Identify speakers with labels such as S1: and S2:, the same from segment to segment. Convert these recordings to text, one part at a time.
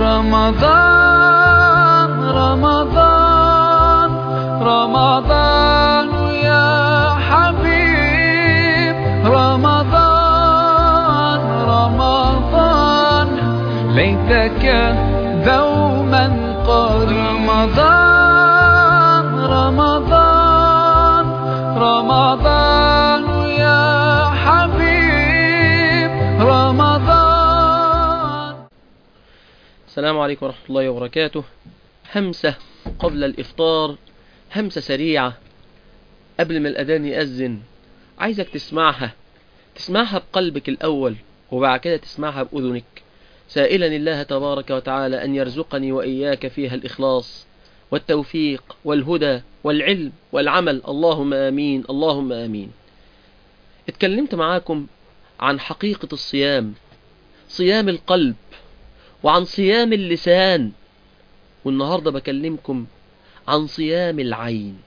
S1: رمضان رمضان رمضان يا حبيب رمضان رمضان ليتك دوما قريب رمضان رمضان رمضان يا حبيب رمضان
S2: السلام عليكم ورحمة الله وبركاته همسة قبل الإفطار همسة سريعة قبل ما الأذان يأذن عايزك تسمعها تسمعها بقلبك الأول وبعد كده تسمعها بأذنك سائلا الله تبارك وتعالى أن يرزقني وإياك فيها الإخلاص والتوفيق والهدى والعلم والعمل اللهم آمين اللهم آمين اتكلمت معاكم عن حقيقة الصيام صيام القلب وعن صيام اللسان والنهاردة بكلمكم عن صيام العين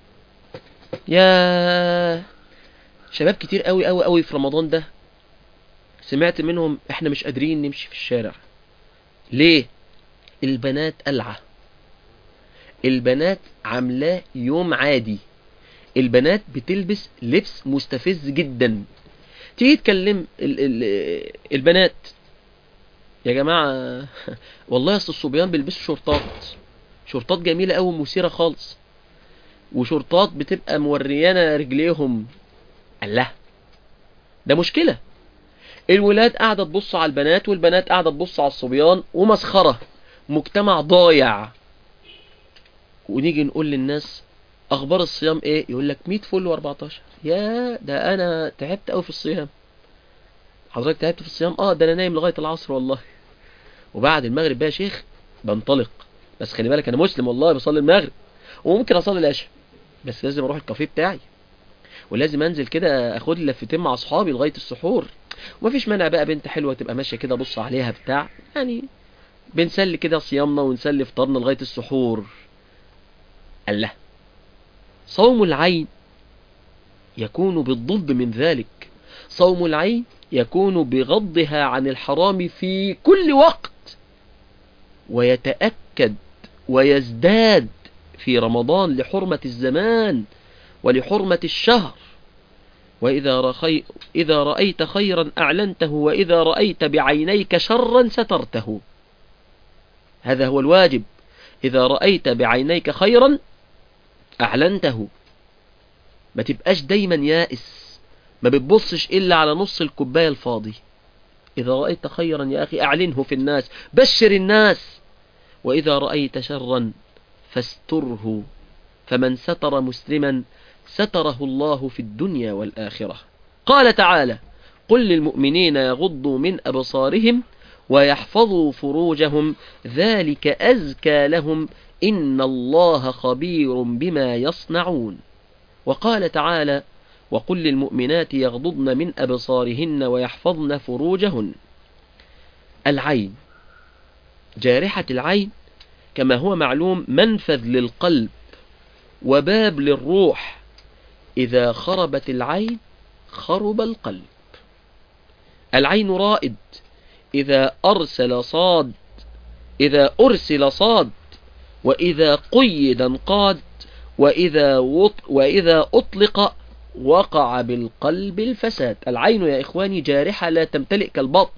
S2: يا شباب كتير قوي قوي قوي في رمضان ده سمعت منهم احنا مش قادرين نمشي في الشارع ليه البنات قلعة البنات عاملاه يوم عادي البنات بتلبس لبس مستفز جدا تيجي تكلم ال ال البنات يا جماعة والله اصل الصبيان بيلبسوا شورتات شورتات جميلة قوي مثيرة خالص وشورتات بتبقى موريانا رجليهم الله ده مشكلة الولاد قاعدة تبص على البنات والبنات قاعدة تبص على الصبيان ومسخرة مجتمع ضايع ونيجي نقول للناس اخبار الصيام ايه يقول لك 100 فل و14 يا ده انا تعبت قوي في الصيام حضرتك تعبت في الصيام اه ده انا نايم لغايه العصر والله وبعد المغرب بقى يا شيخ بنطلق بس خلي بالك انا مسلم والله بصلي المغرب وممكن اصلي العشاء بس لازم اروح الكافيه بتاعي ولازم انزل كده اخد لي لفتين مع اصحابي لغايه السحور ومفيش مانع بقى بنت حلوه تبقى ماشيه كده بص عليها بتاع يعني بنسلي كده صيامنا ونسلي فطارنا لغايه السحور الله صوم العين يكون بالضد من ذلك صوم العين يكون بغضها عن الحرام في كل وقت ويتأكد ويزداد في رمضان لحرمة الزمان ولحرمة الشهر وإذا, رخي إذا رأيت خيرا أعلنته وإذا رأيت بعينيك شرا سترته هذا هو الواجب إذا رأيت بعينيك خيرا أعلنته ما تبقاش دايما يائس ما بتبصش إلا على نص الكوباية الفاضي إذا رأيت خيرا يا أخي أعلنه في الناس بشر الناس وإذا رأيت شرا فاستره فمن ستر مسلما ستره الله في الدنيا والآخرة قال تعالى قل للمؤمنين يغضوا من أبصارهم ويحفظوا فروجهم ذلك أزكى لهم إن الله خبير بما يصنعون وقال تعالى وقل للمؤمنات يغضضن من أبصارهن ويحفظن فروجهن العين جارحة العين كما هو معلوم منفذ للقلب وباب للروح إذا خربت العين خرب القلب العين رائد إذا أرسل صاد إذا أرسل صاد وإذا قيد انقاد وإذا, وط وإذا أطلق وقع بالقلب الفساد العين يا إخواني جارحة لا تمتلئ كالبطن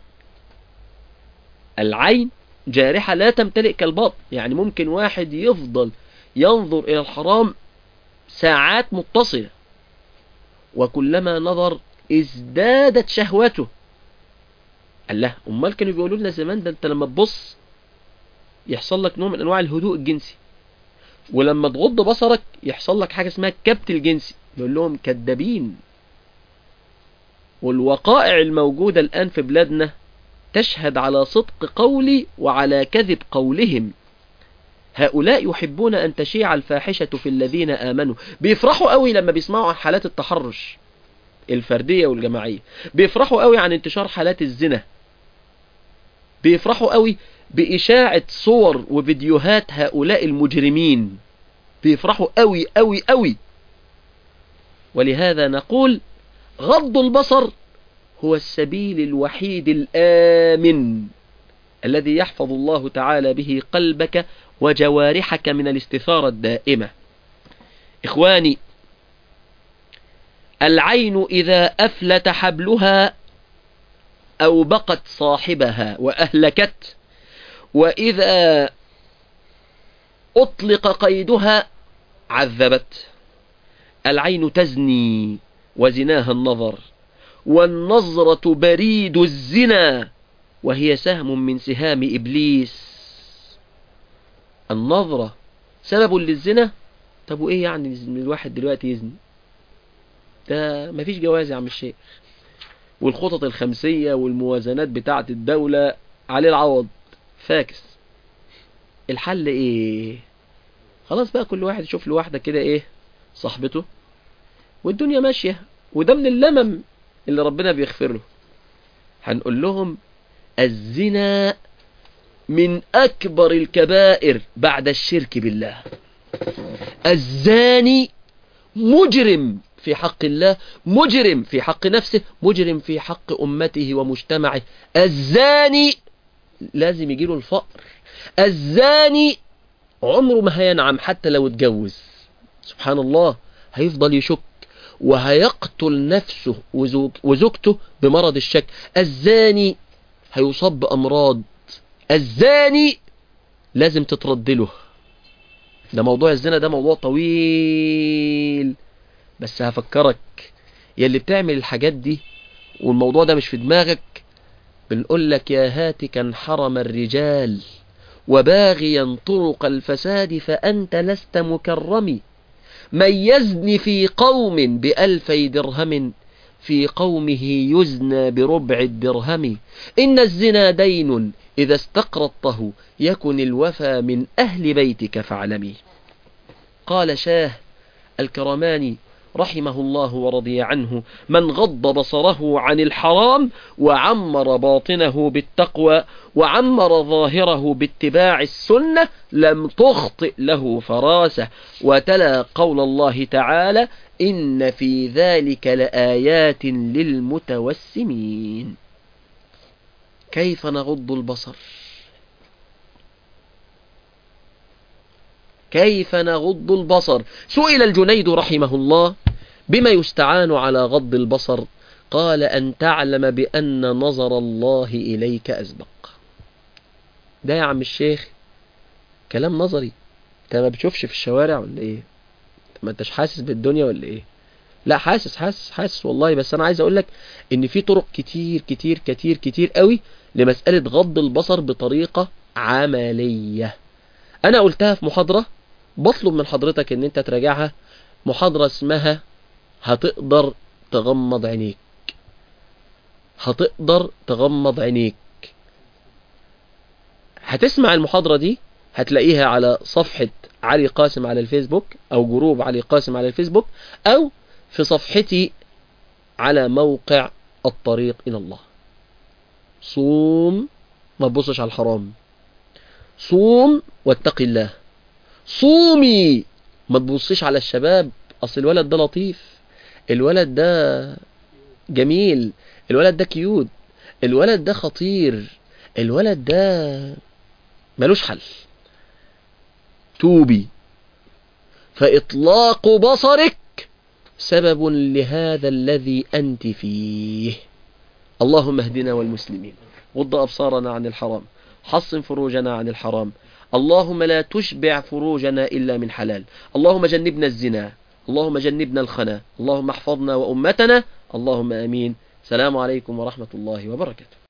S2: العين جارحة لا تمتلئ كالبطن يعني ممكن واحد يفضل ينظر إلى الحرام ساعات متصلة وكلما نظر ازدادت شهوته الله امال كانوا بيقولوا لنا زمان ده انت لما تبص يحصل لك نوع من انواع الهدوء الجنسي ولما تغض بصرك يحصل لك حاجه اسمها الكبت الجنسي نقول لهم كدابين والوقائع الموجوده الان في بلادنا تشهد على صدق قولي وعلى كذب قولهم هؤلاء يحبون أن تشيع الفاحشة في الذين آمنوا بيفرحوا قوي لما بيسمعوا عن حالات التحرش الفردية والجماعية بيفرحوا قوي عن انتشار حالات الزنا بيفرحوا قوي بإشاعة صور وفيديوهات هؤلاء المجرمين بيفرحوا قوي قوي قوي ولهذا نقول غض البصر هو السبيل الوحيد الآمن الذي يحفظ الله تعالى به قلبك وجوارحك من الاستثارة الدائمة إخواني العين إذا أفلت حبلها أوبقت صاحبها وأهلكت وإذا أطلق قيدها عذبت العين تزني وزناها النظر والنظرة بريد الزنا وهي سهم من سهام إبليس النظرة سبب للزنا طب وإيه يعني إن الواحد دلوقتي يزني ده مفيش جواز يا عم الشيخ والخطط الخمسية والموازنات بتاعة الدولة عليه العوض فاكس الحل ايه خلاص بقى كل واحد يشوف له واحدة كده ايه صاحبته والدنيا ماشية وده من اللمم اللي ربنا بيغفر له هنقول لهم الزنا من أكبر الكبائر بعد الشرك بالله الزاني مجرم في حق الله مجرم في حق نفسه مجرم في حق أمته ومجتمعه الزاني لازم يجيله الفقر الزاني عمره ما هينعم حتى لو اتجوز سبحان الله هيفضل يشك وهيقتل نفسه وزوج وزوجته بمرض الشك الزاني هيصاب بأمراض الزاني لازم تترد له ده موضوع الزنا ده موضوع طويل بس هفكرك يا اللي بتعمل الحاجات دي والموضوع ده مش في دماغك بنقول لك يا هاتكا حرم الرجال وباغيا طرق الفساد فأنت لست مكرم من يزن في قوم بألفي درهم في قومه يزنى بربع الدرهم إن الزنا دين إذا استقرضته يكن الوفى من أهل بيتك فاعلمي قال شاه الكرماني رحمه الله ورضي عنه من غض بصره عن الحرام وعمر باطنه بالتقوى وعمر ظاهره باتباع السنة لم تخطئ له فراسة وتلا قول الله تعالى إن في ذلك لآيات للمتوسمين كيف نغض البصر كيف نغض البصر سئل الجنيد رحمه الله بما يستعان على غض البصر قال أن تعلم بأن نظر الله إليك أسبق ده يا عم الشيخ كلام نظري انت ما بتشوفش في الشوارع ولا ايه ما انتش حاسس بالدنيا ولا ايه لا حاسس حاسس حاسس والله بس انا عايز اقول لك ان في طرق كتير كتير كتير كتير قوي لمسألة غض البصر بطريقة عملية انا قلتها في محاضرة بطلب من حضرتك ان انت تراجعها محاضرة اسمها هتقدر تغمض عينيك هتقدر تغمض عينيك هتسمع المحاضرة دي هتلاقيها على صفحة علي قاسم على الفيسبوك او جروب علي قاسم على الفيسبوك او في صفحتي على موقع الطريق الى الله صوم ما تبصش على الحرام صوم واتق الله صومي ما تبصيش على الشباب اصل الولد ده لطيف الولد ده جميل الولد ده كيوت الولد ده خطير الولد ده ملوش حل توبي فإطلاق بصرك سبب لهذا الذي أنت فيه اللهم اهدنا والمسلمين غض أبصارنا عن الحرام حصن فروجنا عن الحرام اللهم لا تشبع فروجنا إلا من حلال اللهم جنبنا الزنا اللهم جنبنا الخنا اللهم احفظنا وأمتنا اللهم أمين سلام عليكم ورحمة الله وبركاته